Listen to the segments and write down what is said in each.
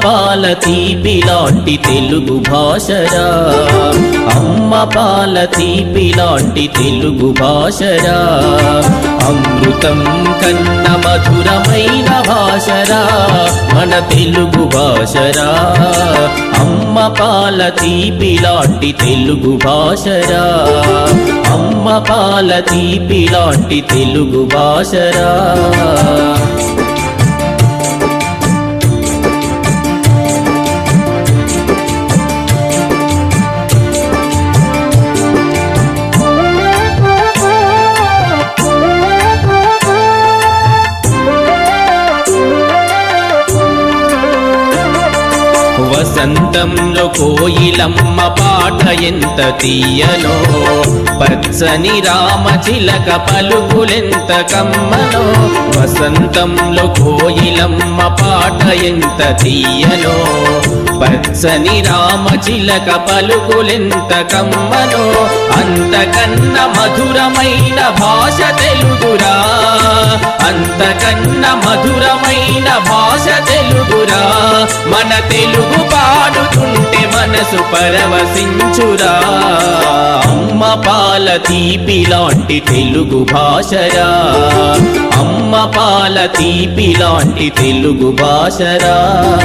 పాల తీపి లాంటి తెలుగు భాషరా అమ్మ పాల తీపి లాంటి తెలుగు భాషరా అమృతం కన్న మధురమైన భాషరా మన తెలుగు భాషరా అమ్మ పాల తీపి లాంటి తెలుగు భాషరా అమ్మ పాల తీపి లాంటి తెలుగు భాషరా వసంతంలో కోయిలమ్మ పాట ఎంత తీయనో పచ్చని రామ చిలక పలుకులెంత కమ్మనో వసంతంలో కోయిలమ్మ పాట ఎంత తీయనో పచ్చని రామ చిలక పలుకులెంత కమ్మనో అంతకన్న మధురమైన భాష తెలుగురా అంతకన్న మధురమైన భాష తెలుగురా మన తెలుగు పాడుతుంటే మనసు పరవశించురా అమ్మ పాల తీపి లాంటి తెలుగు భాషరా అమ్మ పాల తీపి లాంటి తెలుగు భాషరా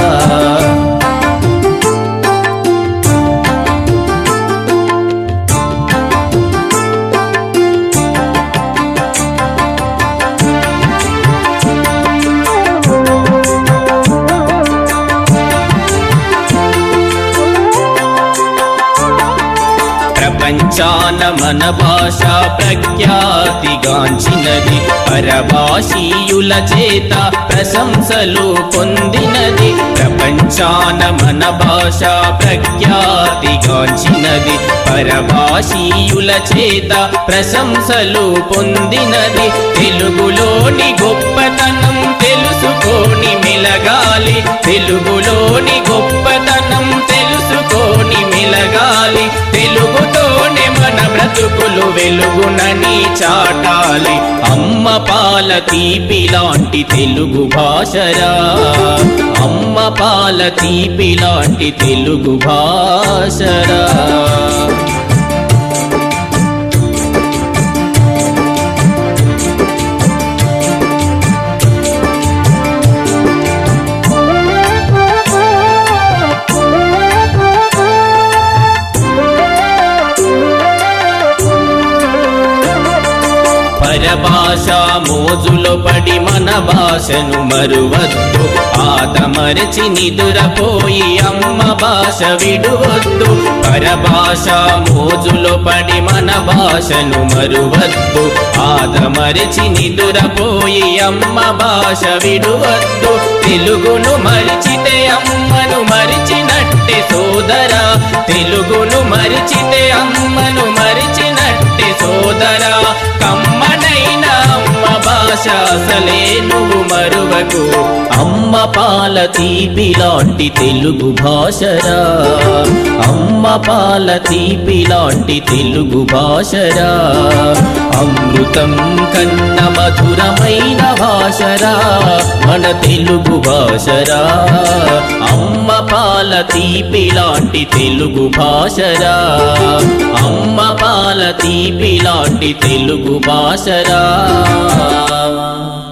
ప్రపంచాన మన భాష ప్రఖ్యాతిగాంచినది పరభాషీయుల చేత ప్రశంసలు పొందినది ప్రపంచాన మన భాష ప్రఖ్యాతిగాంచినది పరభాషీయుల చేత ప్రశంసలు పొందినది తెలుగులోని గొప్పతనం తెలుసుకొని మెలగాలి తెలుగులోని గొప్పతనం తెలుసుకొని మెలగాలి తెలుగుతోనే మన బ్రతుకులు వెలుగునని చాటాలి అమ్మ పాల తీపి లాంటి తెలుగు భాషరా అమ్మ పాల తీపి లాంటి తెలుగు భాషరా పరభాష మోజులో పడి మన భాషను మరువద్దు ఆదమరచి నిదురపోయి అమ్మ భాష విడువద్దు పరభాష మోజులో పడి మన భాషను మరువద్దు ఆదమరచి నిదురపోయి అమ్మ భాష విడువద్దు తెలుగును మరిచితే అమ్మను మరిచినట్టే సోదరా తెలుగును మరిచితే అమ్మను మరిచినట్టే సోదరా కమ్మనైన అమ్మ భాష అసలే నువ్వు మరువకు అమ్మ పాల తీపి లాంటి తెలుగు భాషరా అమ్మ పాల తీపి లాంటి తెలుగు భాషరా అమృతం కన్న మధురమైన భాషరా మన తెలుగు భాషరా అమ్మ పాల తీపి లాంటి తెలుగు భాషరా అమ్మ పాల తీపి లాంటి తెలుగు భాషరా